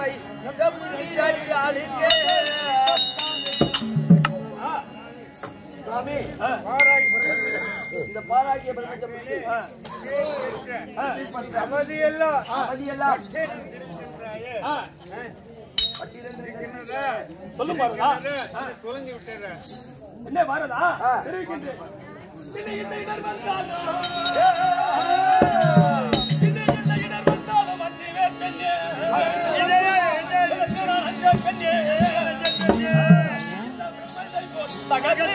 செம்மை செம்மறி அடியாளுக்கே சாமி இந்த பாராகிய பிரபஞ்சம் அவதியெல்லாம் அவதியெல்லாம் சொல்லு பாருங்க தொலைஞ்சு விட்டுறேன் என்ன வரதா ஆ. தெரிவிக்கின்றேன் சின்ன இந்த இடர் வந்தாலும் சின்ன இந்த இடர் வந்தாலும் வந்தே பெண்ணே அஞ்ச பெண்ணே சகக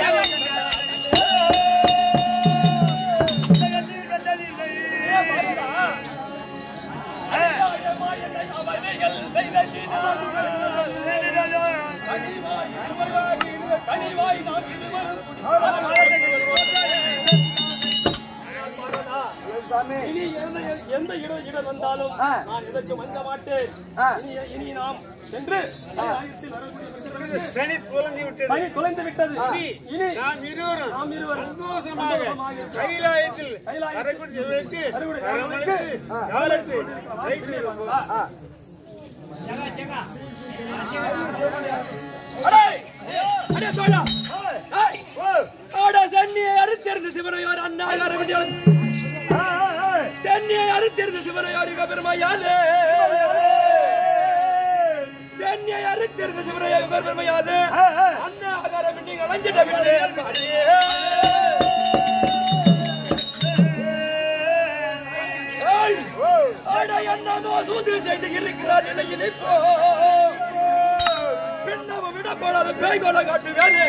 கனிவாய் நாம் சாமி இனி எந்த எந்த இடம் இடம் வந்தாலும் ஆ. நான் இதற்கு வந்த மாட்டேன் ஆ. இனி இனி நாம் சென்று கைலாயத்தில் வரக்கூடிய பிரச்சனைகளுக்கு சனி தொலைஞ்சு விட்டது பணி தொலைந்து விட்டது இனி நாம் இருவரும் நாம் இருவர் சந்தோஷமாக சந்தோஷமாக கைலாயத்தில் கைலாயத்தில் அரைக்குடி செல்வதற்கு அரைக்குடி வரமளித்து, செல்வதற்கு, நாளுக்கு ரைட்டு இருப்போம். ஆ அடே! அடே தோழா! ஏய்! அட சென்னியை அறுத்தெறிந்த சிவனையோர் அண்ணாகார விடியல். சென்னியை அறுத்தெறிந்த சிவனையோர் யுக பெருமையாலே. சென்னியை அறுத்தெறிந்த சிவனையோர் யுக பெருமையாலே. அண்ணாகார விண்ணில் அலைஞ்சிட விட்டே அன்பாடியே. ஏய்! அட என்னமோ சூது செய்து இருக்கிறார் நிலையில் இப்போ பின்னமும் விடப்படாத பேய்கோல காட்டுவேனே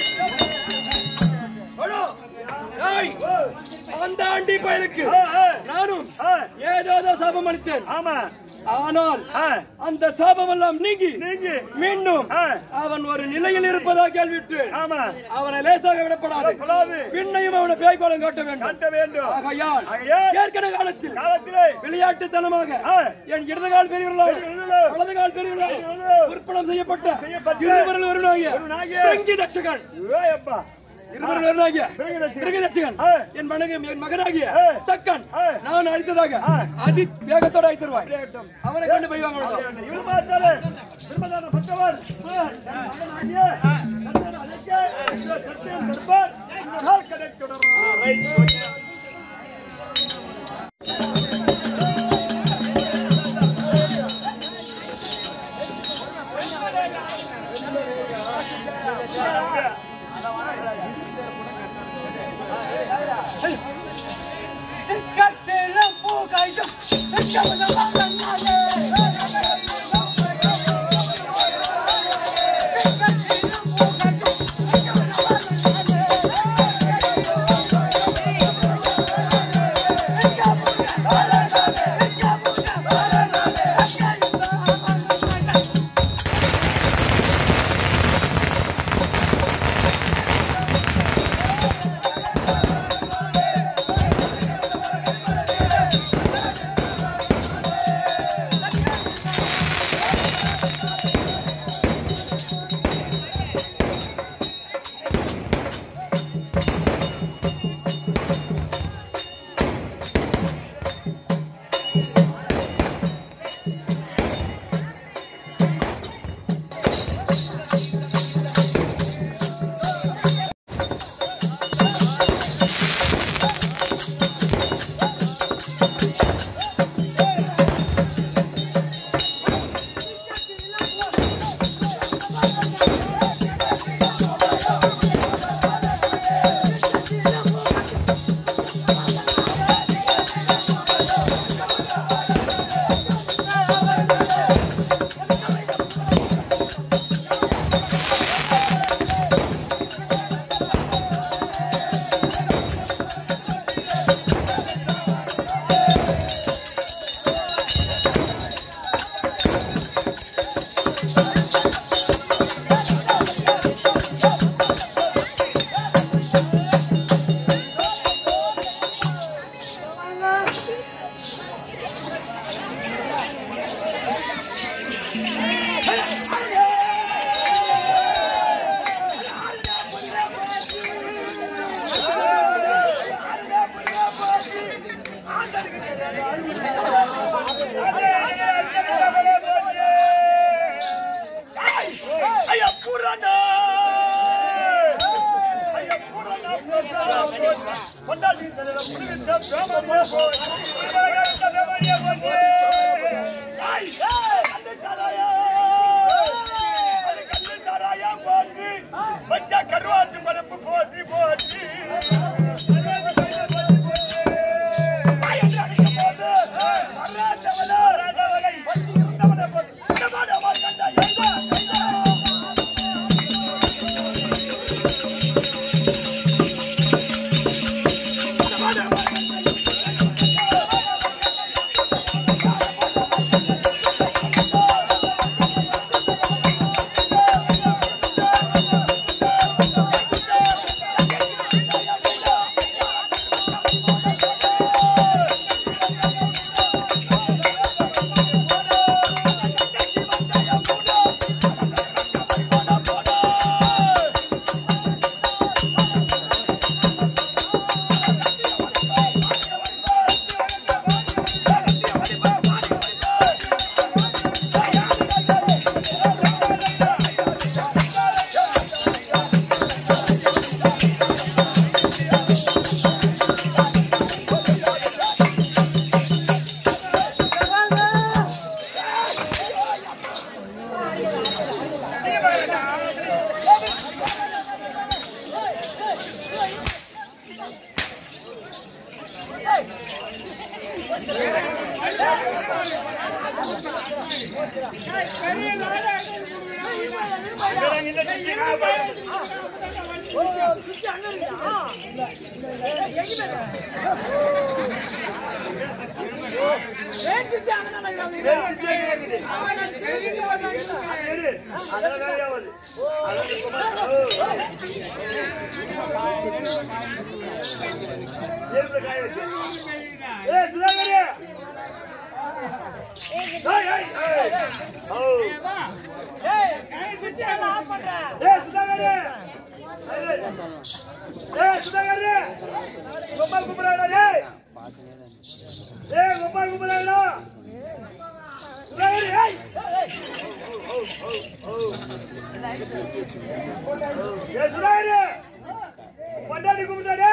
அடோ! ஏய்! அந்த ஆண்டி பயலுக்கு நானும் ஏதோ சாபம் அளித்தேன் ஆமா ஆனால் அந்த சாபம் எல்லாம் நீங்கி நீங்கி மீண்டும் அவன் ஒரு நிலையில் இருப்பதாக கேள்விட்டு ஆமா அவனை லேசாக விடப்படாது விடப்படாது. பின்னையும் அவனை பேய்கோலம் காட்ட வேண்டும் கட்ட வேண்டும் ஆகையால் ஆகையால் ஏற்கனவே காலத்தில் காலத்திலே விளையாட்டுத்தனமாக ஆ. என் இடதுகால் பெரியவர்களால் பெரியவர்களால் வலதுகால் பெரியவர்களால் பெரியவர்களால் உற்பணம் செய்யப்பட்ட செய்யப்பட்ட இருவரில் ஒருவனாகிய ஒருவனாகிய பிரிங்கி தட்சகன் ஏயப்பா இருவரில் ஒருவனாகிய பிரிங்கி தட்சகன். பிரிங்கி தட்சகன் ஆ. என் மகன் என் மகனாகிய ஆ. தக்கன் ஆ. நான் அழித்ததாக அதி வேகத்தோட அழைத்துருவாய் அவனை கண்டு போய் வாங்க இவர் பார்த்தாலே திருமதான பட்டவர் மகனாகிய கந்தன் அழைக்க இந்த சத்தியம் தருவார் இந்த நாள் கிடைத்துடரும் பொண்டாட்டி கூப்பிட்டாடே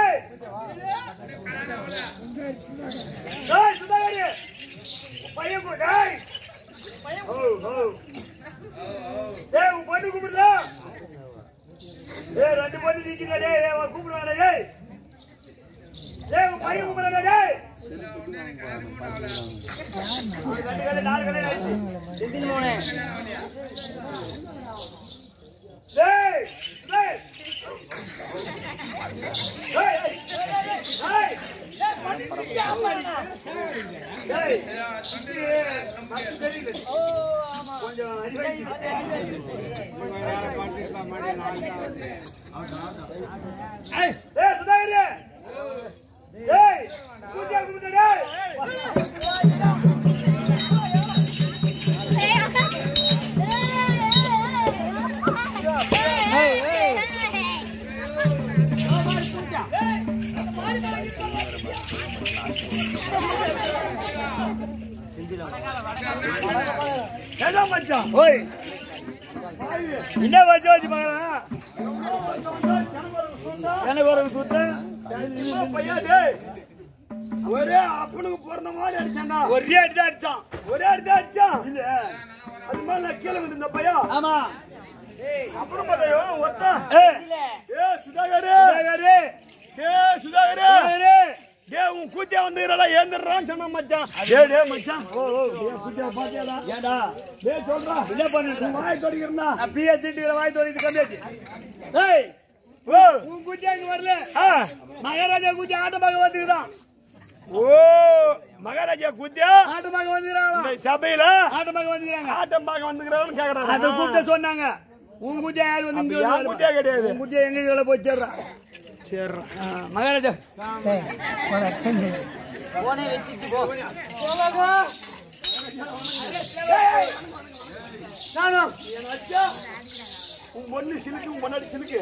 டேய் சுதாகரி பையன் கூ டேய் ஓ ஓ டேய் உன் பொண்ணு கூப்பிடுறா டேய் ரெண்டு பொண்ணு நிக்கிறா டேய் டேய் அவன் கூப்பிடுவாடா டேய் டேய் உன் பையன் கூப்பிடுறா டேய் அவன் ரெண்டு கலை நாலு கலை ஆயிடுச்சு டேய் டேய் டேய் டேய் டேய் மக்கு தெரியல கொஞ்சம் அடி வாங்கி ஏய் சுதாகர் ஏய் பூஜா கும்பிட்டு டேய் என்ன மச்சான் ஓய் என்ன வச்சு வச்சு பாக்கலாம் எனக்கு ஒரு சுத்த பையன் டேய் ஒரே அப்பனுக்கு பிறந்த மாதிரி அடிச்சான்டா ஒரே அடி தான் அடிச்சான் ஒரே அடி தான் அடிச்சான் இல்ல அது மாதிரி நான் கீழே வந்து இந்த பையன் ஆமா அப்புறம் பார்த்தாயோ ஒருத்தன் ஏய் ஏ சுதாகரு சுதாகரு ஏ சுதாகரு சுதாகரு ஏ உன் கூத்தியா வந்துக்கிறடா ஏந்திரறான்னு சொன்ன மச்சான் டே டே மச்சான் ஓ ஓ ஏ கூத்தியா பாத்தியாடா ஏண்டா டே சொல்றா என்ன பண்ணிட்ட வாய் தொடிக்கிறனா நான் பிஏ திட்டுகிற வாய் தோடிது கம்மியாச்சு ஏய் ஓ உன் குஜா இங்க வரல ஆ மகாராஜா குஜா ஆட்ட பார்க்க வந்துக்கிறான் ஓ மகாராஜா கூத்தியா ஆட்ட பார்க்க வந்துக்கிறாங்களா இந்த சபையில ஆட்ட பார்க்க வந்துக்கிறாங்க ஆட்டம் பார்க்க வந்துக்கிறவன்னு அதை கேக்குறாங்க கூப்பிட்டு சொன்னாங்க உன் குஜா யார் வந்து இங்க யார் வருவா? கூத்தியா கிடையாது உன் குஜா எங்க இதுல போய் சேர்றான் சரி ஆ, மகாராஜா நானும் உன் பொண்ணு சிலுக்கு உன் முன்னாடி சிலுக்கு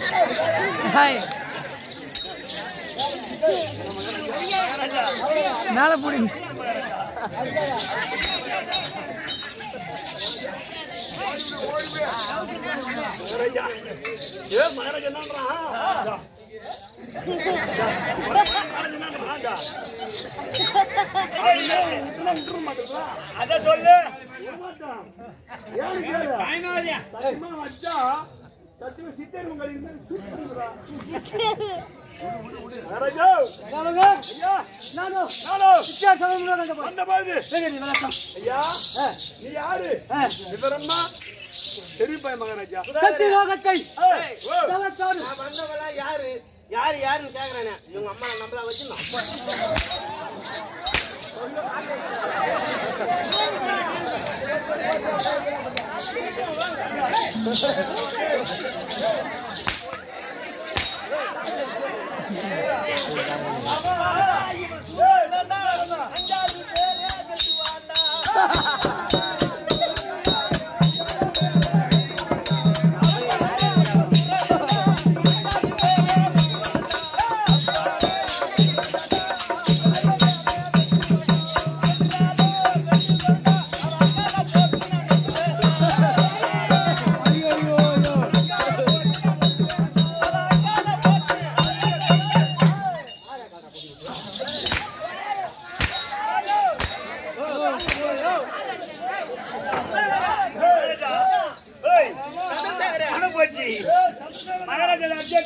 மேல போடுங்க மகாராஜா ஏ மகாராஜா என்னன்றான் அத சொல்லு நானுங்க நானும் வித்தியாசம் அந்த மாதிரி ஐயா நீ யாரு விவரமா பெரியப்பாய் மகாராஜா சக்தி லோகத்தை ஏய், ஓ. ஜலத்தாரு வந்தவெல்லாம் யாரு யாரு யாருன்னு கேக்குறானே இவங்க அம்மா நம்மள வச்சு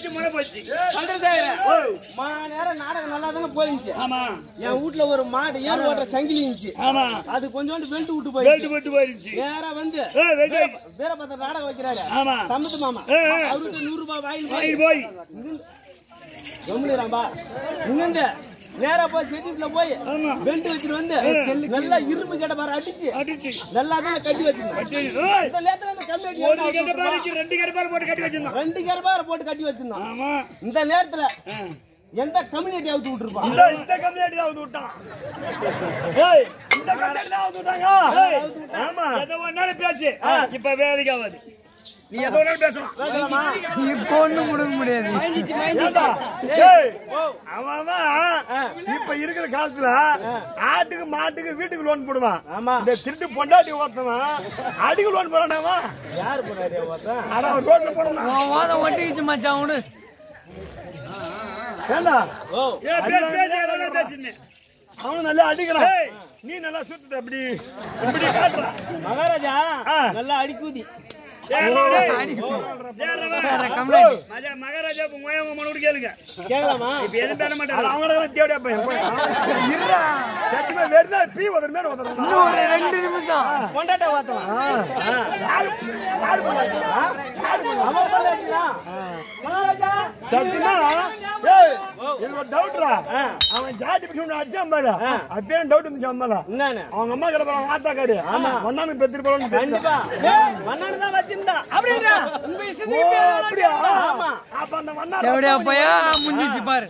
அடிச்சு முறை போச்சு சந்திரசேகர மா நேரம் நாடகம் நல்லா தானே போயிருந்துச்சு ஆமா என் வீட்ல ஒரு மாடு ஏர் ஓட்டுற சங்கிலி இருந்துச்சு ஆமா அது கொஞ்சோண்டு வெண்டு விட்டு வேட்டு போயிடுச்சு போட்டு போயிருச்சு நேரா வந்து ஏ வெட்டு வீரபத்திர நாடகம் வைக்கிறாரு ஆமா சம்பத்து மாமா ஏ, ஏ. அவருக்கு நூறு ரூபாய் வாங்கி வாங்கிட்டு போய் கம்முறாம்பா இங்கிருந்து நேரா போய் செட்டில போய் ஆமா. பெல்ட் வச்சுட்டு வந்து நல்லா இரும்பு கேட்ட பாரு அடிச்சு அடிச்சு நல்லா தான் கட்டி வச்சிருந்தேன் கட்டி ஏய், இந்த நேரத்துல அந்த கம்பி ஒரு அடி கெட்ட பாருக்கு ரெண்டு கெட்ட பாரு போட்டு கட்டி வச்சிருந்தான் ரெண்டு கேரபார போட்டு கட்டி வச்சிருந்தான் ஆமா இந்த நேரத்துல ஆ. எந்த கம்யூனிட்டி அவுத்து விட்டுருப்பான் இந்த இந்த கம்யூனிட்டி தான் வந்து விட்டான் ஏய் இந்த கம்யூனிட்டி தான் வந்து விட்டாங்க ஏய், ஆமா எதை ஒன்னாலும் பேசு இப்ப வேலைக்கு ஆகாது நீ எதை ஒன்னாலும் பேசலாம் பேசலாமா இப்போ ஒண்ணும் கொடுக்க முடியாது ஏண்டா? ஏய், அவன் அவன் இப்ப இருக்கிற காலத்துல ஆட்டுக்கு மாட்டுக்கு வீட்டுக்கு லோன் போடுவான் ஆமா இந்த திருட்டு பொண்டாட்டி ஓட்டுனவன் அடிக்கு லோன் போறானாமா யாரு போறாரு ஒருத்தன் ஆனா அவன் ரோட்ல போடுறான் உன் வாதம் ஒட்டிக்கிச்சு மச்சான் விடு ஏண்டா ஓ ஏய், பேசு, பேசு, எதாவது பேசுன்னு. அவனும் நல்லா அடிக்கிறான் நீ நல்லா சுத்துத அப்படி இப்படி காட்டுற மகாராஜா ஆ. நல்லா அடிக்குதி ஏறா, டேய். ஏறா, வா. மஜா, மகாராஜா இப்ப மோய மனோடு கேளுங்க கேட்கலாமா இப்ப எதுவும் பேச மாட்டாரு அவங்கள தேவையா பையன் போய் சத்தியமா வெறுதா பீ உதற மாதிரி உதறணும் இன்னும் ஒரு ரெண்டு நிமிஷம் கொண்டாட்ட வாத்தவன் அவன் கொண்டாட்டிதான் மகாராஜா சத்தியமா ஏய், எனக்கு ஒரு டவுட்ரா அவன் ஜாதி பிடிச்சு ஒண்ணு அடிச்சான் பாரு அப்பயே டவுட் இருந்துச்சு அம்மால என்னன்னு அவங்க அம்மா கிட்ட போறான் ஆத்தாக்காரு வந்தானு பெத்துட்டு போறான்னு கண்டிப்பா மன்னன் தான் வச்சிருந்தா அப்படின்னா உங்க ஓ, இஷ்டத்துக்கு அப்படியா ஆமா அப்ப அந்த மன்னா எப்படியா பையா முடிஞ்சிச்சு பாரு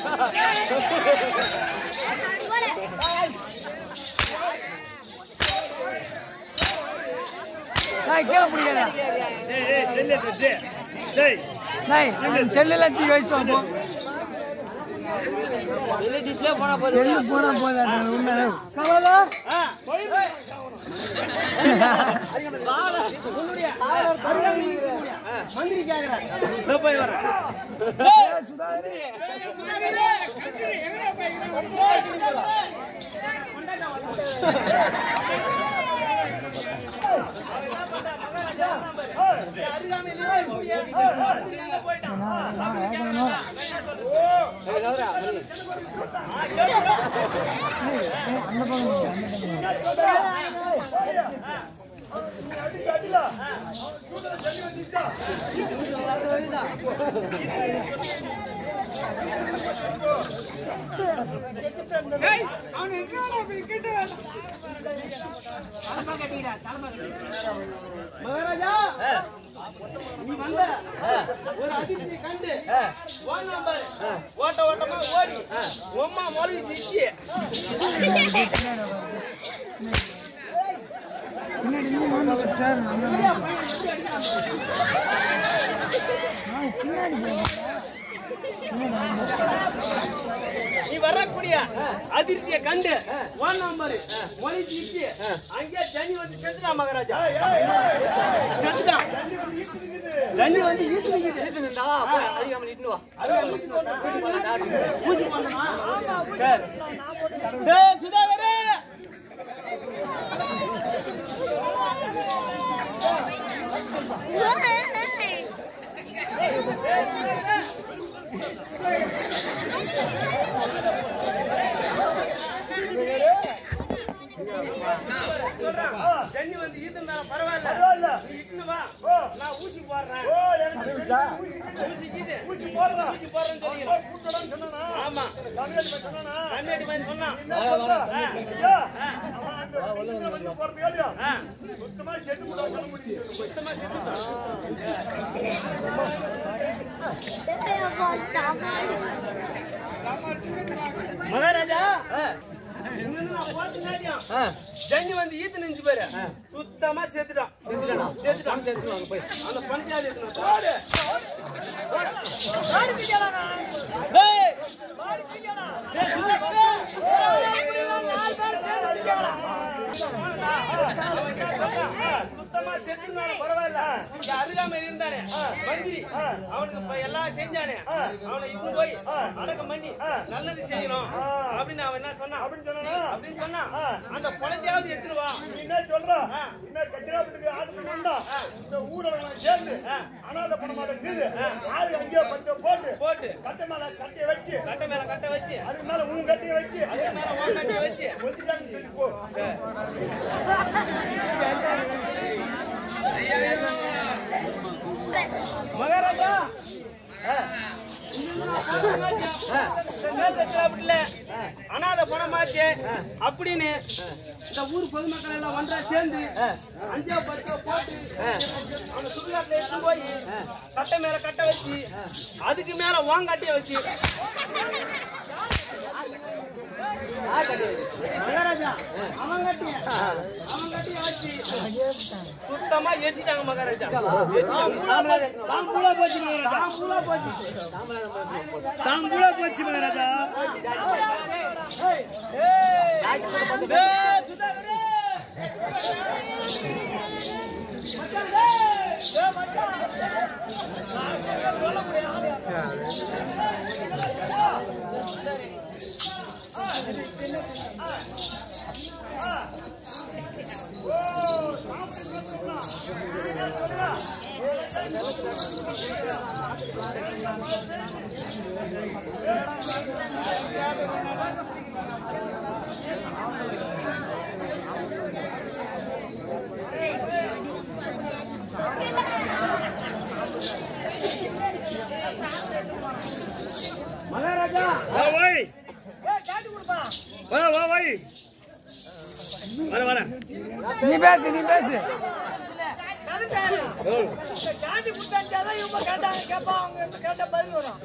நான் கேட்க முடியாது ஏய் ஏய் செல்லே தட்டு டேய் டேய் செல்லுல தூக்கி வச்சுட்டு வா போ டிஸ்பிளே போனா போதும் செல்லு போனா போதும் உண்மை கவலை ஆ. உன்னுடைய மந்திரி கேக்குறேன் இதோ போய் வரேன் மகாராஜா நீ வந்த ஒரு அதிர்ச்சி கண்டு ஓடினா பாரு. ஓட்ட ஓட்டமா ஓடி உம்மா மொழி சிச்சி நீ வரக்கூடிய அதிர்ச்சியை கண்டு ஓடினா பாரு மொழி சிச்சி அங்கே தண்ணி வந்து செத்துட்டான் மகாராஜா செத்துட்டான் தண்ணி வந்து ஈட்டு நிக்குது அடிக்காமல் இட்டுன்னு வா பூஜை பண்ணுமா சரி டேய் சுதாகரே தண்ணி வந்து ஈத்துனால பரவாயில்ல நீ இட்டுன்னு வா நான் ஊசி போடுறேன் ஊசி கீது ஊசி போடுறேன் ஊசி போடுறேன்னு சொல்லிக்கிறேன் ஆமா கண்ணாடி மாதிரி சொன்னான் மகாராஜா இங்கிருந்து நான் போறதுனாட்டியும் தண்ணி வந்து ஈத்து நின்று பாரு சுத்தமா சேர்த்துட்டான் சேர்த்துட்டான் சேர்த்துட்டான் போய் அந்த பஞ்சாயத்து எடுத்துன்னு வா. டேய்! டேய், சுதாகரே! சுத்தமா செத்துனாலும் பரவாயில்ல இங்க அருகாமை இருந்தானே மந்திரி அவனுக்கு இப்ப எல்லாம் செஞ்சானே அவனை இப்ப போய் அடக்கம் பண்ணி நல்லது செய்யணும் அப்படின்னு அவன் என்ன சொன்னான் அப்படின்னு சொன்னான் அந்த குழந்தையாவது எடுத்துட்டு வா என்ன சொல்ற என்ன கச்சிராப்பட்டுக்கு ஆட்டு வந்தா இந்த ஊரவங்க சேர்ந்து அனாதை பணமாக இருக்குது ஆளு அங்கேயே பத்து போட்டு போட்டு கட்டை மேல கட்டையை வச்சு கட்டை மேல கட்டை வச்சு அதுக்கு மேல உன் கட்டையை வச்சு அதுக்கு மேல உன் கட்டையை வச்சு ஒத்திட்டாங்க சொல்லி போ மகாராஜா அனாத பணமாச்சு அப்படின்னு இந்த ஊர் பொதுமக்கள் எல்லாம் ஒன்றா சேர்ந்து அஞ்சா பத்து போட்டு அந்த சுடுகாட்டுல எடுத்து போய் கட்டை மேல கட்டை வச்சு அதுக்கு மேல வாங்காட்டிய வச்சு மகாராஜா அவன் கட்டிய அவன் கட்டிய வச்சு சுத்தமா எரிச்சிட்டாங்க மகாராஜா எரிச்சிட்டாங்க சாம்பூலா போச்சு மகாராஜா சாம்பலா போச்சு சாம்பூலா போச்சு மகாராஜா ஏய், ஏய், சுதாகரே! மச்சான், ஏய், ஏய், மச்சான். மகாராஜா வா ஓய் ஏய், காட்டி கொடுப்பா. வா வா ஓய் வர வர நீ பேசு நீ பேசு சரிசாரு. இந்த காட்டி கொடுத்தாச்சாதான் இவங்க கேட்டாங்க கேட்பா அவங்க என்ன கேட்டா பதில் வரும்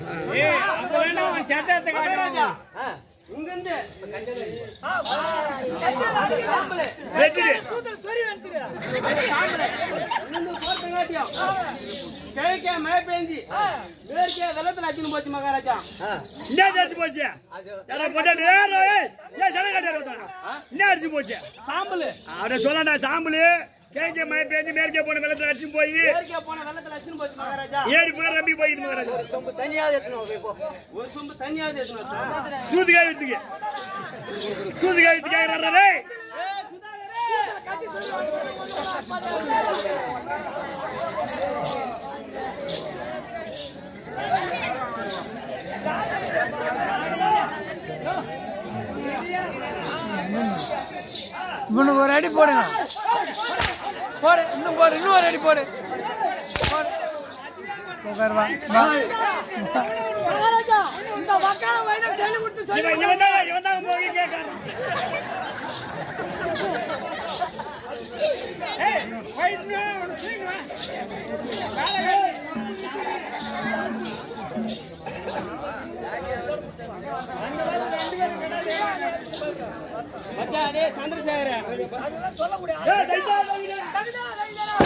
மகாராஜா இங்கிருந்து ஆ, அந்த சாம்பலு வெட்டிடு சூத்தல் சொறி வந்துரு. அந்த சாம்பலு இங்கிருந்து போட்டங்காட்டியும் கிழக்கே மழை பெஞ்சு மேற்கே வெள்ளத்துல அச்சுன்னு போச்சு மகாராஜா என்ன அடிச்சு போச்சு யாரா போட்டாடு ஏய் ஏய், ஏன் சடை கட்டாரு என்ன அடிச்சு போச்சு சாம்பலு அவட சொல்லண்டா சாம்பலு கிழக்கே மழை பேஞ்சு மேற்கே போன வெள்ளத்துல அடிச்சு போய் மேற்கே போன வெள்ளத்துல அச்சுன்னு போச்சு மகாராஜா ஏறி போய் ரம்பி போயிது மகாராஜா சொம்பு தனியாக எடுத்துன்னு போய் போ ஒரு சொம்பு தனியாவது எடுத்துன்னு வரட்டா? சூதுகாய் வித்துக்கு சூதுகாய் வித்து கேக்குறாரா டேய் ஏய், சுதாகரே! இவனுக்கு ஒரு அடி போடுங்க போடு இன்னும் போடு இன்னும் ஒரு அடி போடு போடு. உட்காரு வா வா மகாராஜா இந்த வக்கால வயதை சொல்லி கொடுத்து சொல்லி இவன் இவன் தான் இவன் தான் போய் கேக்குறான் மச்சான் டேய் சந்திரசேகர ஏய் டைட்டா டைட்டா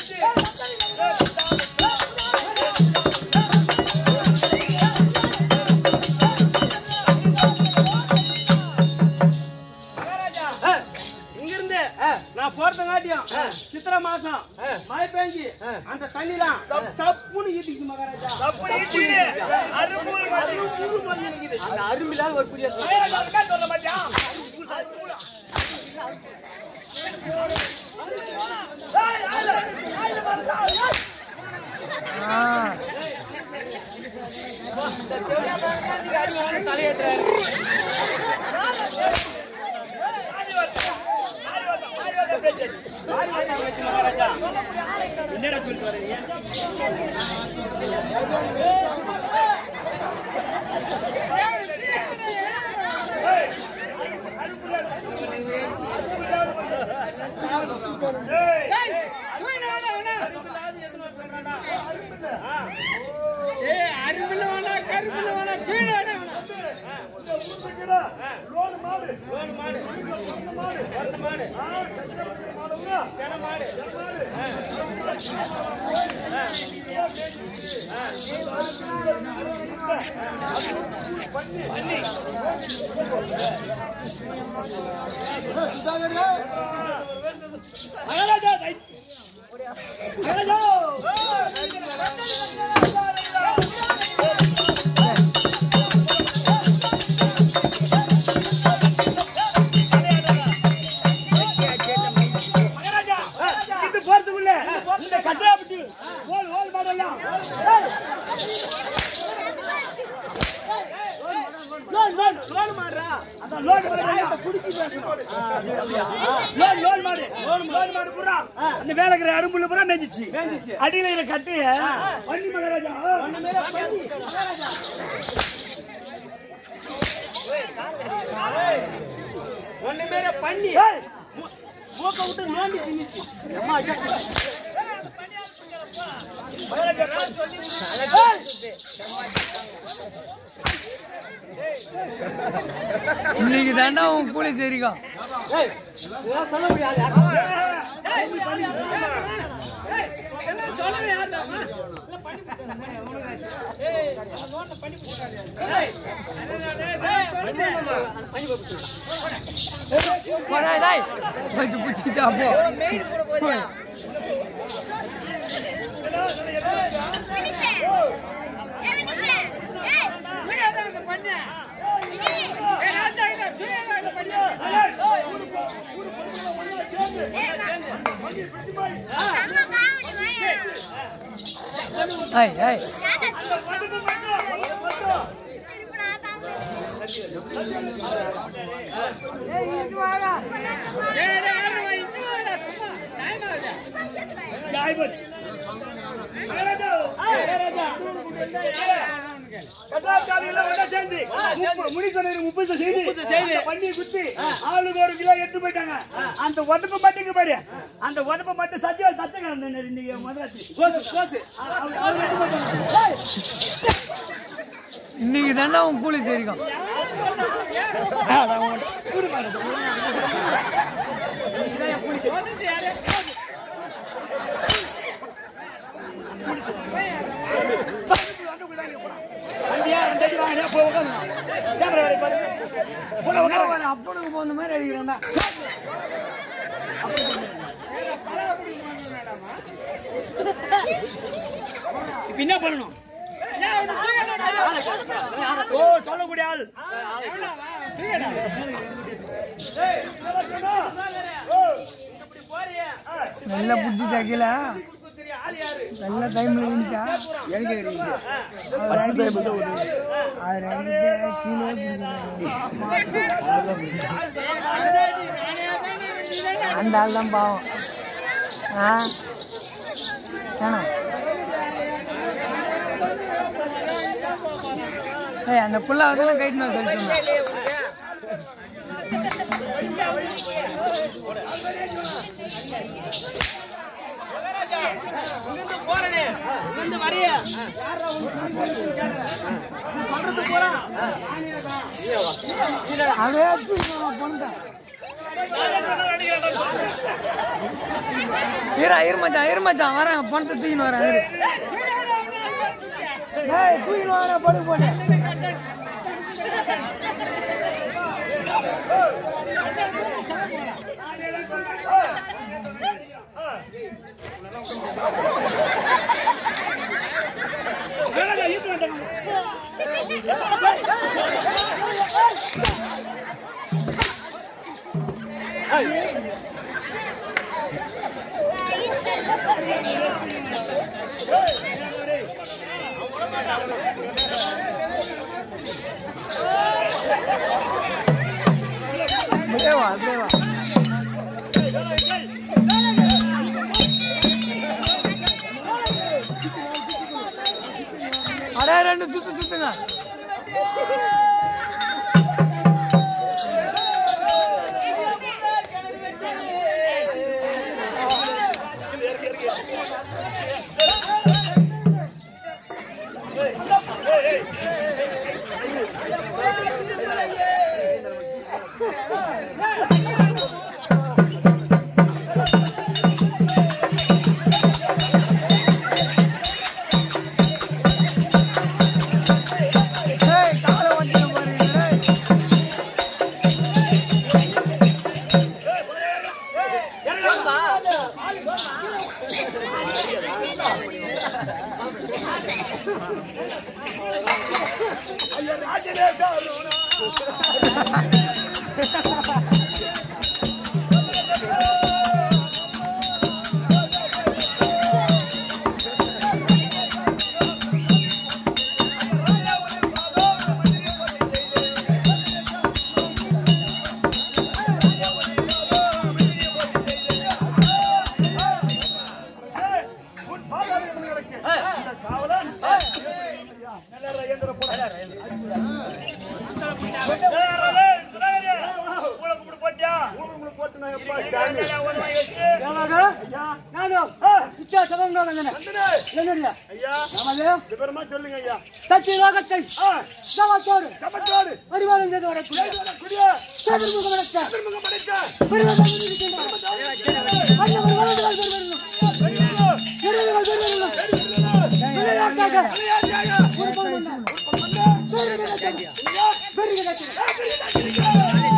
மகாராஜா இங்கிருந்து நான் போறதுங்காட்டியும் சித்திரை மாசம் மழை பெஞ்சு அந்த தண்ணிலாம் சப்புன்னு ஈட்டிக்குது மகாராஜா அப்படி இட்டிடு அரும்பூர் மாதிரி புழு மாதிரி இருக்குது அந்த அரும்பிலால் ஒரு புரிய சொல்ல மாட்டான் மகாராஜா என்னடா சொல்லிட்டு வரீங்க லோன் மாடு லோன் மாடு பிறந்த மாடு சென மாடு மகாராஜா தை- மகாராஜா மகாராஜா இது போறதுக்குள்ள இந்த அதான் லோன் மாடு லோன் லோன் மாடு லோன் மாடு புறா அந்த மேல இருக்கிற அரும்புள்ள புறா மேஞ்சிச்சு அடியில இத கட்டி வண்டி மகாராஜா ஒண்ணு மேல பண்ணி ஏய், மூக்க விட்டு நோண்டி தின்னுச்சு இன்னைக்கு தாண்டா உன் கூலி சரிக்கும் போடா டேய் கொஞ்சம் பிடிச்சிச்சா போ போய். ஏய் ஏய் காய் போச்சு மகாராஜா கட்டாச்சாலையில ஒண்ணா சேர்ந்து முப்ப- முனீஸ்வரர் முப்பது செய்தி அந்த பண்ணியை குத்தி ஆளுக்கு ஒரு கிலோ எடுத்து போயிட்டாங்க அந்த உடம்பு மட்டும் இங்க பாரு அந்த உடம்பு மட்டும் சத்தியா சத்தியக்காரன் இன்னைக்கு மதுராத்தி கோசு கோசு இன்னைக்கு தாண்டா உன் கூலி சரிக்கும் வண்டியா ரெண்டு அடி வாங்கினா போய் உட்காந்து கேமரா வரை பாரு போல உட்காரு ஒரு அப்பனுக்கு போன மாதிரி அடிக்கிறேன்டா இப்ப என்ன பண்ணணும் ஓ சொல்லக்கூடிய ஆள் இப்படி போறியே நல்லா புடிச்சு சக்கில தெரியும் ஆள் யாரு நல்ல டைம்ல இருந்துச்சா எனக்கு இருந்துச்சு அது அடிக்க கீழே அந்த ஆள் தான் பாவம் ஆ ஏன்னா ஏய் அந்த புள்ள அதெல்லாம் கைட்டு சொல்லிட்டு இங்கிருந்து போறனே இங்கிருந்து வரைய அதே பொண்ணுதான் ஈரா இருமச்சான் இருமச்சான் வரேன் பணத்தை தூக்கின்னு வரேன் இரு. ஏய் தூக்கின்னு வரேன் படுக்க போட்டேன் வேலையா ஈட்டு வேண்டாம் அப்படியே வா அப்படியே வா அடே ரெண்டு சுத்து சுத்துங்க ஏய் காலை வண்டியில பாருங்க ஏய். நானும் வித்தியாசம் என்னுடைய ஐயா நமது விவரமா சொல்லுங்க ஐயா சக்தி லோகத்தை சமத்தோடு சமத்தோடு பரிமாணம் செய்து வரக்கூடிய கூடிய சதுர்முகமடைத்த திருமுகம் படைத்த பெருமதம் இருக்கின்ற அன்னவர் வளர்ந்தவர் பெருமதம். பெருமதம் பெருமதம். விளையாட்டாக ஒரு பொன் மன்னா. பெருமிதத்தில். பெருமிதத்தில்.